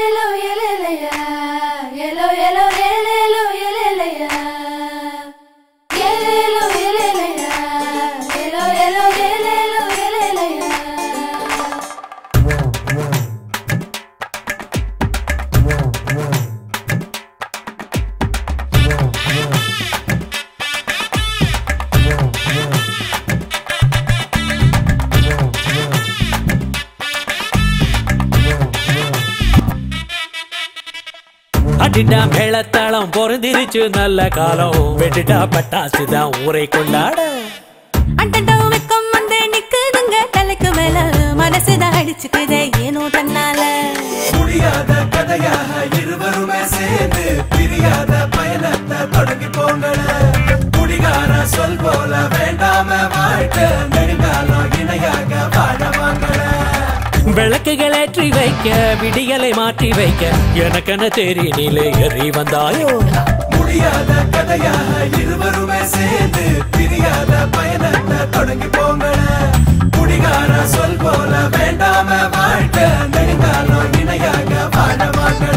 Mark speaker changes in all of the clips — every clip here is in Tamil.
Speaker 1: ஏலேலோ ஏலேலையா ஏலோ ஏலோ ஏலேலோ ஏலேலையா ஏலேலோ ஏலேலையா ஏலோ ஏலோ ஏலேலோ ஏலேலையா
Speaker 2: அடிடா மேளத்தாளம் பொருந்திருச்சு நல்ல காலம் வெடிடா பட்டாசு தான் ஊரை கொண்டாட
Speaker 3: அண்டண்டோ வெக்கம் வந்து நிக்குதுங்க தலைக்கு மேல மனசுதான் அடிச்சுக்குதே ஏனோ தன்னால
Speaker 4: முடியாத கதையாக இருவருமே சேர்ந்து பிரியாத பயணத்தை தொடங்கி போங்கள குடிகார சொல் போல வேண்டாம வாழ்க்கை நெடுங்காலம் இணையாக வாழ வாங்கள
Speaker 2: விளக்குகள் ஏற்றி வைக்க விடியலை மாற்றி வைக்க எனக்கென தேரி நிலை எறி வந்தாயோ
Speaker 4: முடியாத கதையாக இருவருமே சேர்ந்து பிரியாத பயணத்தை தொடங்கி போங்கள குடிகார சொல் போல வேண்டாம வாழ்க்கை நெடுங்காலம் இணையாக வாழ வாங்கள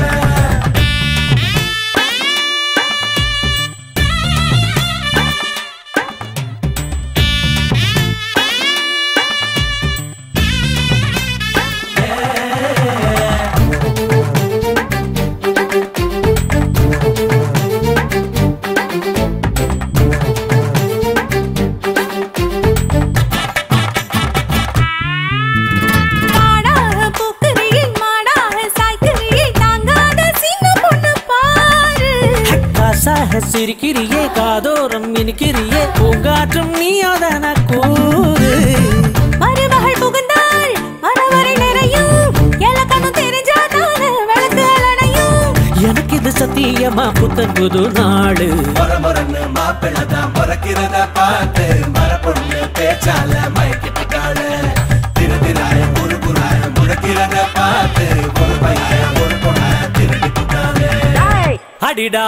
Speaker 3: மாடாக பூக்குறியே மாடாக சாய்க்குறியே தாங்காத சின்ன பொண்ணு பாரு
Speaker 2: காசாக சிரிக்கிறியே காதோரம் இனிக்கிறியே பூங்காற்றும் நீயோதான கூறு
Speaker 3: மருமகள் புகுந்தாள் மனவரை நிறையும் எலக்கணும் தெரிஞ்சாதான விளக்கு அலனையும்
Speaker 2: எனக்கு இது சத்தியமா புத்தன் புது நாடு
Speaker 4: மரமரன்னு மாப்பிள்ள தான் பிறக்கிறத பார்த்து மரப்பொண்ணு பேச்சால மயக்கிட்டாள திருதிராய குறுகுறாய முழக்கிறத பார்த்து ஒரு பைய ஒரு பொண்ண திருடிட்டாளே
Speaker 2: அடிடா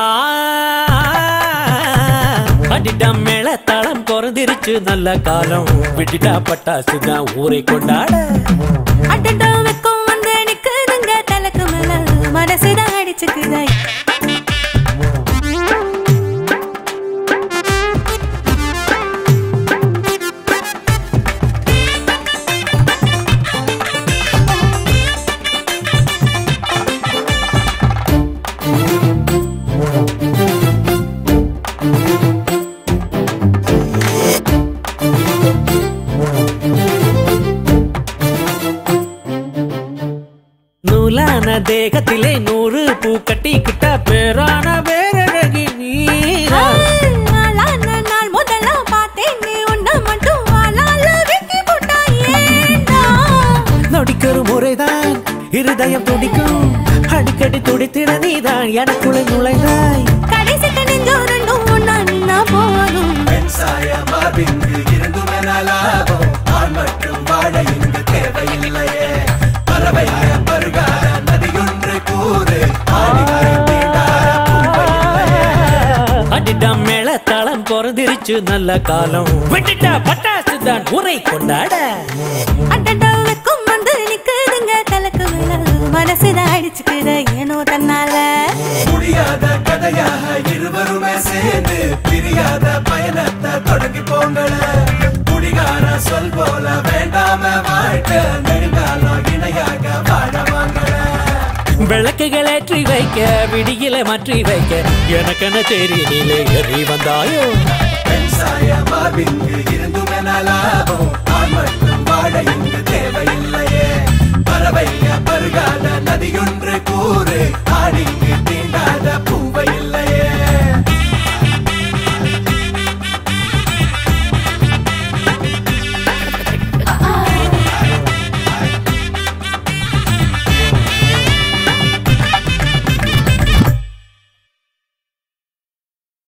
Speaker 2: அடிடா மேளத்தாளம் பிறந்திருச்சு நல்ல காலம் விட்டுட்டா பட்டாசு தான் ஊரை கொண்டாட
Speaker 3: அண்டண்டோ வெக்கம் வந்து நிக்குதுங்க தலைக்கு மேல மனசுதான் அடிச்சுக்குதே
Speaker 2: நூலான தேகத்திலே நூறு பூ கட்டிக்கிட்ட பேரான பேரழகி நீரா
Speaker 3: ஆளான நாள் முதல்ல பார்த்தேன் நீ உன்னை மட்டும் ஆளால வெட்டி போட்டா ஏண்டா
Speaker 2: நொடிக்கொரு முறைதான் இருதயம் துடிக்கும் அடிக்கடி துடித்திட நீதான் எனக்குள்ளே நுழைந்தாய்
Speaker 3: கடைசிக்கு நெஞ்சோ ரெண்டும் ஒன்னா நின்னா போதும்
Speaker 4: பெண் சாய மார்பிங்கு இருந்தும் என லாபம் ஆண் மட்டும் வாழ இங்கு தேவையில்லையே பறவையாய பருகார நதியொன்று கூறு ஆடிகார தீண்டார பூவையில்லையே
Speaker 2: அடிடா மேளத்தாளம் பிறந்திருச்சு நல்ல காலம் விட்டுட்டா பட்டாசு தான் ஊரை கொண்டாட
Speaker 3: அண்டண்டோ வெக்கம் வந்து நிக்குதுங்க தலைக்கு மேல மனசுதான் அடிச்சுக்குது ஏனோ தன்னால
Speaker 4: முடியாத கதையாக இருவருமே சேர்ந்து பிரியாத பயணத்தை தொடங்கி போங்கள குடிகார சொல் போல வேண்டாம வாழ்க்கை நெடுங்காலம் இணையாக வாழ வாங்கள
Speaker 2: விளக்குகள் ஏற்றி வைக்க விடியில மாற்றி வைக்க எனக்கென தேரி நிலை எறி வந்தாயோ
Speaker 4: பெண் சாய